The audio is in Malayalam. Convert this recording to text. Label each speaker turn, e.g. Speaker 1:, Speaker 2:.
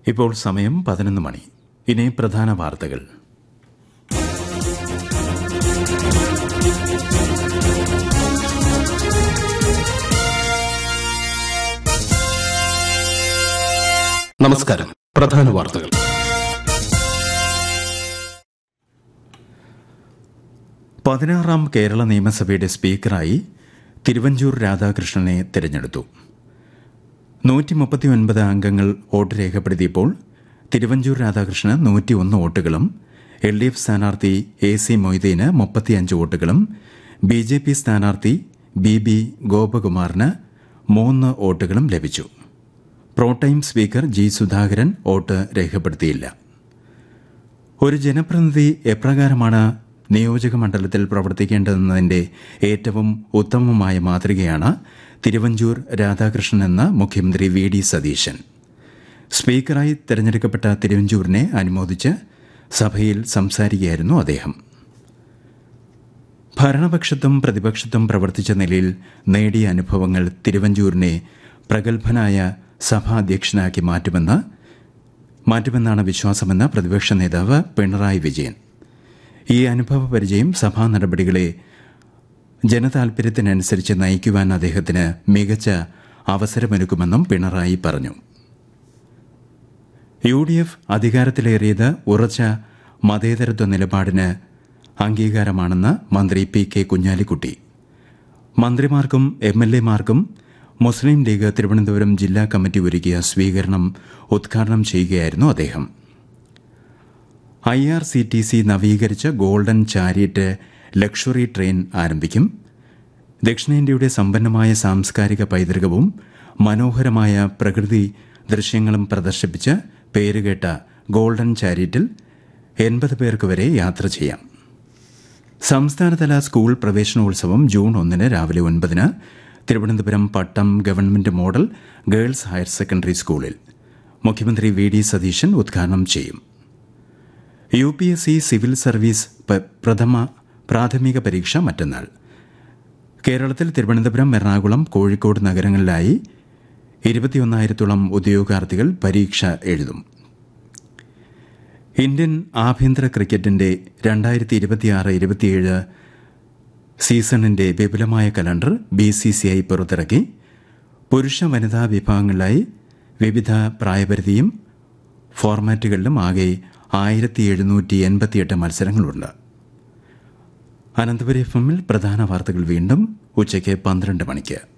Speaker 1: ഇപ്പോൾ സമയം പതിനൊന്ന് മണി ഇനി പ്രധാന വാർത്തകൾ
Speaker 2: നമസ്കാരം പ്രധാന വാർത്തകൾ
Speaker 1: പതിനാറാം കേരള നിയമസഭയുടെ സ്പീക്കറായി തിരുവഞ്ചൂർ രാധാകൃഷ്ണനെ തിരഞ്ഞെടുത്തു നൂറ്റി മുപ്പത്തിയൊൻപത് അംഗങ്ങൾ വോട്ട് രേഖപ്പെടുത്തിയപ്പോൾ തിരുവഞ്ചൂർ രാധാകൃഷ്ണന് നൂറ്റിയൊന്ന് വോട്ടുകളും എൽ ഡി എഫ് സ്ഥാനാർത്ഥി എ സി മൊയ്തീന് മുപ്പത്തിയഞ്ച് വോട്ടുകളും ബി ജെ പി സ്ഥാനാർത്ഥി ബി ബി ഗോപകുമാറിന് മൂന്ന് വോട്ടുകളും ലഭിച്ചു protem speaker G Sudhakaran vote രേഖപ്പെടുത്തിയില്ല ഒരു ജനപ്രതിനിധി എപ്രകാരമാണ് നിയോജക മണ്ഡലത്തിൽ പ്രവർത്തിക്കേണ്ടതെന്നതിന്റെ ഏറ്റവും ഉത്തമമായ മാതൃകയാണ് തിരുവഞ്ചൂർ രാധാകൃഷ്ണൻ എന്ന മുഖ്യമന്ത്രി വി ഡി സതീശൻ സ്പീക്കറായി തെരഞ്ഞെടുക്കപ്പെട്ട തിരുവഞ്ചൂരിനെ അനുമോദിച്ച് സഭയിൽ സംസാരിക്കുകയായിരുന്നു അദ്ദേഹം ഭരണപക്ഷത്തും പ്രതിപക്ഷത്തും പ്രവർത്തിച്ച നിലയിൽ നേടിയ അനുഭവങ്ങൾ തിരുവഞ്ചൂരിനെ പ്രഗത്ഭനായ സഭാധ്യക്ഷനാക്കി മാറ്റുമെന്ന് മാറ്റുമെന്നാണ് വിശ്വാസമെന്ന് പ്രതിപക്ഷ നേതാവ് പിണറായി വിജയൻ ഈ അനുഭവ പരിചയം സഭാ നടപടികളെ ജനതാൽപര്യത്തിനനുസരിച്ച് നയിക്കുവാൻ അദ്ദേഹത്തിന് മികച്ച അവസരമൊരുക്കുമെന്നും പിണറായി പറഞ്ഞു യു ഡി എഫ് അധികാരത്തിലേറിയത് ഉറച്ച മതേതരത്വ നിലപാടിന് അംഗീകാരമാണെന്ന് മന്ത്രി പി കെ കുഞ്ഞാലിക്കുട്ടി മന്ത്രിമാർക്കും എം എൽ എമാർക്കും മുസ്ലിം ലീഗ് തിരുവനന്തപുരം ജില്ലാ കമ്മിറ്റി ഒരുക്കിയ സ്വീകരണം ഉദ്ഘാടനം ചെയ്യുകയായിരുന്നു അദ്ദേഹം I R C T C നവീകരിച്ച ഗോൾഡൻ ചാരിയറ്റ് ലക്ഷറി ട്രെയിൻ ആരംഭിക്കും ദക്ഷിണേന്ത്യയുടെ സമ്പന്നമായ സാംസ്കാരിക പൈതൃകവും മനോഹരമായ പ്രകൃതി ദൃശ്യങ്ങളും പ്രദർശിപ്പിച്ച് പേരുകേട്ട ഗോൾഡൻ ചാരിയറ്റിൽ എൺപത് പേർക്ക് വരെ യാത്ര ചെയ്യാം സംസ്ഥാനതല സ്കൂൾ പ്രവേശനോത്സവം ജൂൺ ഒന്നിന് രാവിലെ ഒൻപതിന് Thiruvananthapuram Pattom government model girls higher secondary സ്കൂളിൽ മുഖ്യമന്ത്രി വി ഡി സതീശൻ ഉദ്ഘാടനം ചെയ്യും U P S C civil service പ- പ്രഥമ പ്രാഥമിക പരീക്ഷ മറ്റന്നാൾ കേരളത്തിൽ തിരുവനന്തപുരം എറണാകുളം കോഴിക്കോട് നഗരങ്ങളിലായി ഇരുപത്തിയൊന്നായിരത്തോളം ഉദ്യോഗാർത്ഥികൾ പരീക്ഷ എഴുതും ഇന്ത്യൻ ആഭ്യന്തര ക്രിക്കറ്റിന്റെ രണ്ടായിരത്തി ഇരുപത്തിയാറ് ഇരുപത്തിയേഴ് സീസണിന്റെ വിപുലമായ calendar B C C I പുറത്തിറക്കി പുരുഷ വനിതാ വിഭാഗങ്ങളിലായി വിവിധ പ്രായപരിധിയും ഫോർമാറ്റുകളിലും ആകെ ആയിരത്തി എഴുന്നൂറ്റി എൺപത്തിയെട്ട് മത്സരങ്ങളുണ്ട് അനന്തപുരി എഫ് എമ്മിൽ പ്രധാന വാർത്തകൾ വീണ്ടും ഉച്ചയ്ക്ക് പന്ത്രണ്ട് മണിക്ക്